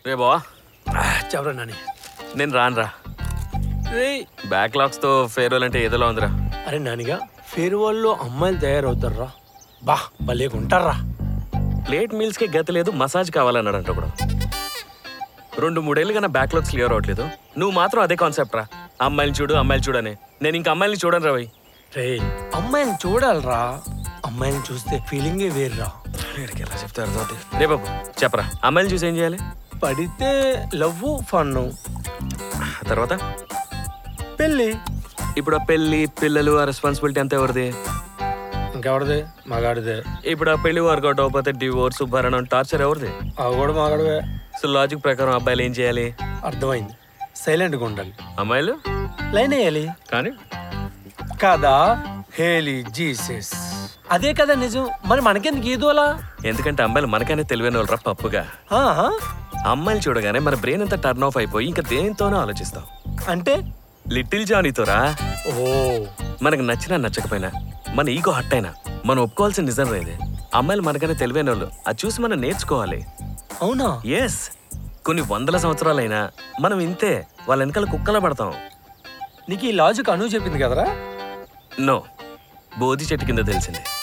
రే బావా చెప్పరా నాని నేను రానురా రే బ్యాక్లాగ్స్తో ఫేర్వెల్ అంటే ఏదోలా ఉందిరా అరే నానిగా ఫేర్ వాళ్ళు అమ్మాయిలు తయారవుతారా బా భలేకుంటారా ప్లేట్ మీల్స్కే గతి లేదు మసాజ్ కావాలన్నాడంట కూడా రెండు మూడేళ్ళుగా నా బ్యాక్లాగ్స్ క్లియర్ అవ్వట్లేదు నువ్వు మాత్రం అదే కాన్సెప్ట్ రా అమ్మాయిని చూడు అమ్మాయిని చూడని నేను ఇంకా అమ్మాయిని చూడను రా భయ్ రే అమ్మాయిని చూడాలరా అమ్మాయిని చూస్తే ఫీలింగే వేర్రా వీడికి ఎలా చెప్తారు రే బాబు చెప్పరా అమ్మాయిని చూసి ఏం చేయాలి పడితే లవ్ ఫన్ ఆ తర్వాత పెళ్ళి ఇప్పుడు ఆ పెళ్లి పిల్లలు ఆ రెస్పాన్సిబిలిటీ అంతా ఎవరిది ఇంకెవడదే మగాడిదే ఇప్పుడు ఆ పెళ్లి వర్కౌట్ అవ్వకపోతే డివోర్స్ భరణం టార్చర్ ఎవరిది అవి కూడా మగాడివే సో లాజిక్ ప్రకారం అబ్బాయిలు ఏం చేయాలి అర్థమైంది సైలెంట్గా ఉండాలి అమ్మాయిలు లైన్ వేయాలి కానీ కదా హేలీ జీసస్ అదే కదా నిజం మరి మనకెందుకు ఏదో అలా ఎందుకంటే అమ్మాయిలు మనకనే తెలివైన వాళ్ళు రా పప్పుగా ఆహా. అమ్మాయిలు చూడగానే మన బ్రెయిన్ అంతా టర్న్ ఆఫ్ అయిపోయి ఇంకా దేనితోనో ఆలోచిస్తాం అంటే లిటిల్ జానీతోరా ఓ మనకు నచ్చినా నచ్చకపోయినా మన ఈగో హట్ అయినా మనం ఒప్పుకోవాల్సిన నిజం రేదే అమ్మాయిలు మనకనే తెలివైన వాళ్ళు అది చూసి మనం నేర్చుకోవాలి అవునా ఎస్ కొన్ని వందల సంవత్సరాలైనా మనం ఇంతే వాళ్ళ వెనకాల కుక్కలా పడతాం నీకు ఈ లాజిక్ అను చెప్పింది కదరా నో బోధి చెట్టు కింద తెలిసింది